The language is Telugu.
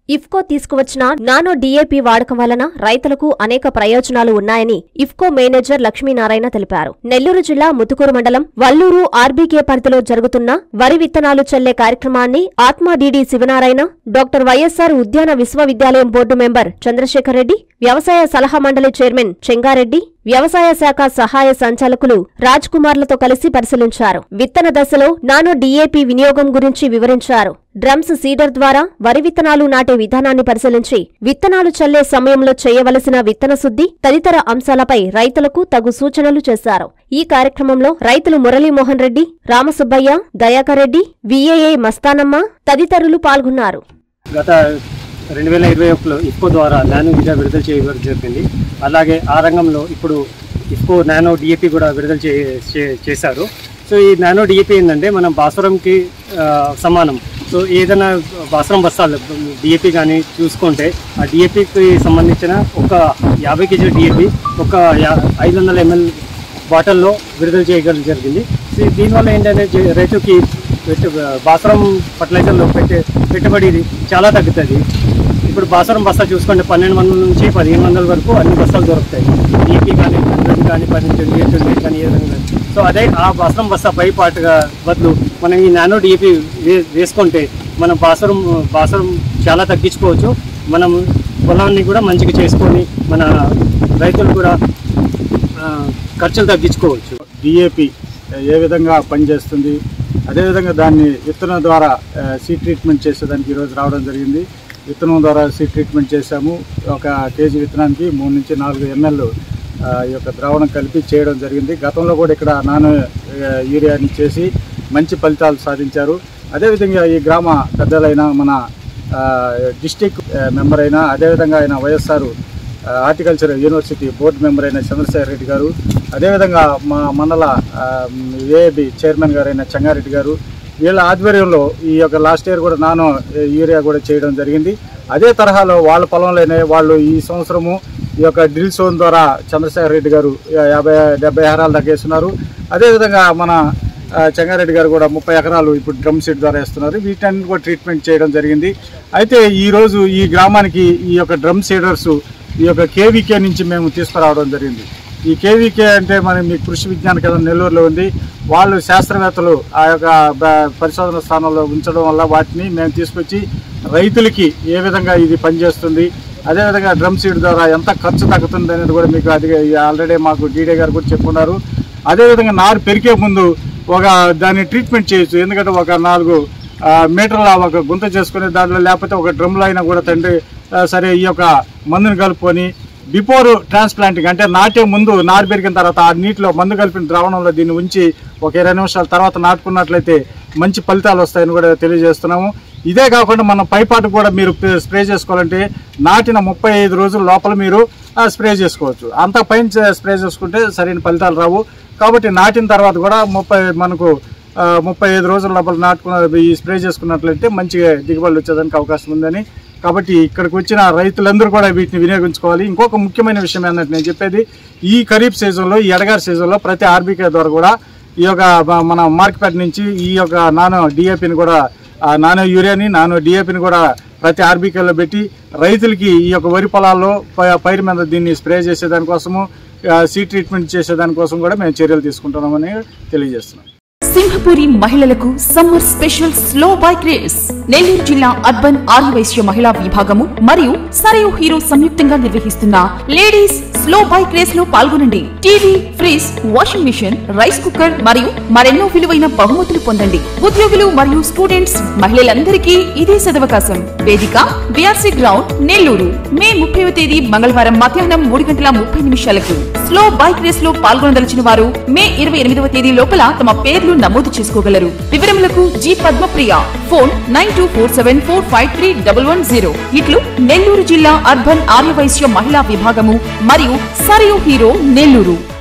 ఇఫ్కో తీసుకువచ్చిన నానో డీఏపీ వాడకం వలన రైతులకు అనేక ప్రయోజనాలు ఉన్నాయని ఇఫ్కో మేనేజర్ లక్ష్మీనారాయణ తెలిపారు నెల్లూరు జిల్లా ముతుకూరు మండలం వల్లూరు ఆర్బీకే పరిధిలో జరుగుతున్న వరి విత్తనాలు చల్లే కార్యక్రమాన్ని ఆత్మా డీడీ శివనారాయణ డాక్టర్ వైఎస్సార్ ఉద్యాన విశ్వవిద్యాలయం బోర్డు మెంబర్ చంద్రశేఖర్ రెడ్డి వ్యవసాయ సలహా మండలి చైర్మన్ చెంగారెడ్డి వ్యవసాయ శాఖ సహాయ సంచాలకులు రాజ్ కుమార్లతో కలిసి పరిశీలించారు విత్తన దశలో నానో డీఏపీ వినియోగం గురించి వివరించారు డ్రమ్స్ సీడర్ ద్వారా వరి విత్తనాలు నాటే విధానాన్ని పరిశీలించి విత్తనాలు చల్లే సమయంలో చేయవలసిన విత్తన శుద్ధి తదితర అంశాలపై రైతులకు తగు సూచనలు చేశారు ఈ కార్యక్రమంలో రైతులు మురళీమోహన్ రెడ్డి రామసుబ్బయ్య దయాకర్ రెడ్డి విఏఏ మస్తానమ్మ తదితరులు పాల్గొన్నారు గత రెండు వేల ఇరవై ఒకటిలో ఇఫ్కో ద్వారా నానో విజా విడుదల చేయడం జరిగింది అలాగే ఆ రంగంలో ఇప్పుడు ఇఫ్కో నానో డిఏపి కూడా విడుదల చే చే- చేశారు సో ఈ నానో డిఏపి ఏంటంటే మనం బాసురంకి ఆ, సమానం సో ఏదైనా బాసురం బస్తాలు డిఏపి కానీ చూసుకుంటే ఆ డిఏపికి సంబంధించిన ఒక యాభై కేజీల డిఏపి ఒక యా ఐదు వందల ఎంఎల్ బాటిల్లో విడుదల చేయగలం జరిగింది సో దీనివల్ల ఏంటంటే జ- రైతుకి పెట్టు బాసరం ఫర్టిలైజర్లో పెట్టే పెట్టుబడి ఇది చాలా తగ్గుతుంది ఇప్పుడు బాసరం బస్తా చూసుకుంటే పన్నెండు వందల నుంచి పదిహేను వందల వరకు అన్ని బస్తాలు దొరుకుతాయి ఈపీ కానీ హండ్రెడ్ కానీ పది ట్వంటీ ఎయిట్ ట్వంటీ ఎయిట్ కానీ ఏ విధంగా కానీ. సో అదే ఆ బాసరం బస్తా పై పాటుగా బదులు మనం ఈ నానో డిఏపి వేసుకుంటే మనం బాసరం బాసరం చాలా తగ్గించుకోవచ్చు మనం పొలాన్ని కూడా మంచిగా చేసుకొని మన రైతులు కూడా ఆ, ఖర్చులు తగ్గించుకోవచ్చు డిఏపి ఏ విధంగా పనిచేస్తుంది అదేవిధంగా దాన్ని విత్తనం ద్వారా సీడ్ ట్రీట్మెంట్ చేసేదానికి ఈరోజు రావడం జరిగింది విత్తనం ద్వారా సీడ్ ట్రీట్మెంట్ చేశాము ఒక కేజీ విత్తనానికి మూడు నుంచి నాలుగు ఎంఎల్ ఈ యొక్క ద్రావణం కలిపి చేయడం జరిగింది గతంలో కూడా ఇక్కడ నానో ఆ, యూరియాని చేసి మంచి ఫలితాలు సాధించారు అదేవిధంగా ఈ గ్రామ పెద్దలైన మన డిస్టిక్ మెంబర్ అయినా అదేవిధంగా ఆయన వైఎస్ఆర్ ఆ, హార్టికల్చర్ యూనివర్సిటీ బోర్డు మెంబర్ అయిన చంద్రశేఖర్ రెడ్డి గారు అదేవిధంగా మా మండల ఏఏబి చైర్మన్ గారైన చెంగారెడ్డి గారు వీళ్ళ ఆధ్వర్యంలో ఈ యొక్క లాస్ట్ ఇయర్ కూడా నానో యూరియా కూడా చేయడం జరిగింది అదే తరహాలో వాళ్ళ పొలంలోనే వాళ్ళు ఈ సంవత్సరము ఈ యొక్క డ్రిల్ సోన్ ద్వారా చంద్రశేఖర్ రెడ్డి గారు యాభై డెబ్బై ఎకరాలు తగ్గేస్తున్నారు అదేవిధంగా మన ఆ, చెంగారెడ్డి గారు కూడా ముప్పై ఎకరాలు ఇప్పుడు డ్రమ్ సీట్ ద్వారా వేస్తున్నారు వీటన్ని కూడా ట్రీట్మెంట్ చేయడం జరిగింది అయితే ఈరోజు ఈ గ్రామానికి ఈ యొక్క డ్రమ్ సీడర్స్ ఈ యొక్క కేవీకే నుంచి మేము తీసుకురావడం జరిగింది ఈ కేవీకే అంటే మన మీ కృషి విజ్ఞాన కేంద్రం నెల్లూరులో ఉంది వాళ్ళు శాస్త్రవేత్తలు ఆ యొక్క బ- పరిశోధన స్థానంలో ఉంచడం వల్ల వాటిని మేము తీసుకొచ్చి రైతులకి ఏ విధంగా ఇది పనిచేస్తుంది అదేవిధంగా డ్రమ్ సీడ్ ద్వారా ఎంత ఖర్చు తగ్గుతుంది అనేది కూడా మీకు అది ఆల్రెడీ మాకు డీడే గారు కూడా చెప్పున్నారు అదేవిధంగా నారు పెరిగే ముందు ఒక దాన్ని ట్రీట్మెంట్ చేయొచ్చు ఎందుకంటే ఒక నాలుగు ఆ, మీటర్ల ఒక గుంత చేసుకుని దాంట్లో లేకపోతే ఒక డ్రమ్లో అయినా కూడా తండ్రి ఆ, సరే ఈ యొక్క మందుని కలుపుకొని బిఫోర్ ట్రాన్స్ప్లాంటింగ్ అంటే నాటే ముందు నారు పెరిగిన తర్వాత ఆ నీటిలో మందు కలిపిన ద్రావణంలో దీన్ని ఉంచి ఒక ఇరవై నిమిషాల తర్వాత నాటుకున్నట్లయితే మంచి ఫలితాలు వస్తాయని కూడా తెలియజేస్తున్నాము ఇదే కాకుండా మనం పైపాటు కూడా మీరు పే- స్ప్రే చేసుకోవాలంటే నాటిన ముప్పై ఐదు రోజుల లోపల మీరు ఆ, స్ప్రే చేసుకోవచ్చు అంతా పైన చే- స్ప్రే చేసుకుంటే సరైన ఫలితాలు రావు కాబట్టి నాటిన తర్వాత కూడా ముప్పై మనకు ఆ, ముప్పై ఐదు రోజుల లోపల నాటుకున్న ఈ స్ప్రే చేసుకున్నట్లయితే మంచిగా దిగుబడులు వచ్చేదానికి అవకాశం ఉందని కాబట్టి ఇక్కడికి వచ్చిన రైతులందరూ కూడా వీటిని వినియోగించుకోవాలి ఇంకొక ముఖ్యమైన విషయం ఏంటంటే నేను చెప్పేది ఈ ఖరీఫ్ సీజన్లో ఈ ఎడగారి సీజన్లో ప్రతి ఆర్బీకే ద్వారా కూడా ఈ యొక్క మ- మన మార్కెట్ నుంచి ఈ యొక్క నానో డిఏపిని కూడా ఆ నానో యూరియాని నానో డిఏపిని కూడా ప్రతి ఆర్బీకేలో పెట్టి రైతులకి ఈ యొక్క వరి పొలాల్లో ప- పైరు మీద దీన్ని స్ప్రే చేసేదానికోసము సీ ట్రీట్మెంట్ చేసేదానికోసం కూడా మేము చర్యలు తీసుకుంటున్నామని తెలియజేస్తున్నాం సింహపురి మహిళలకు summer special slow bike race Nellore జిల్లా అర్బన్ ఆర్యవైశ్య మహిళా విభాగము మరియు సరయు హీరో సంయుక్తంగా నిర్వహిస్తున్న లేడీస్ స్లో బైక్ రేస్ లో పాల్గొనండి TV fridge washing machine rice cooker మరియు మరెన్నో విలువైన బహుమతులు పొందండి ఉద్యోగులు మరియు స్టూడెంట్స్ మహిళలందరికీ ఇదే సదవకాశం వేదిక బిఆర్సీ గ్రౌండ్ నెల్లూరు మే ముప్పైవ తేదీ మంగళవారం మధ్యాహ్నం మూడు గంటల ముప్పై నిమిషాలకు స్లో బైక్ రేస్ లో పాల్గొనదలిచిన వారు మే ఇరవై ఎనిమిదవ తేదీ లోపల తమ పేర్లు నమోదు చేసుకోగలరు వివరములకు G Padmapriya phone nine two four seven four five three double one zero ఇట్లు నెల్లూరు జిల్లా అర్బన్ ఆర్యవైశ్య మహిళా విభాగము మరియు సరియు హీరో నెల్లూరు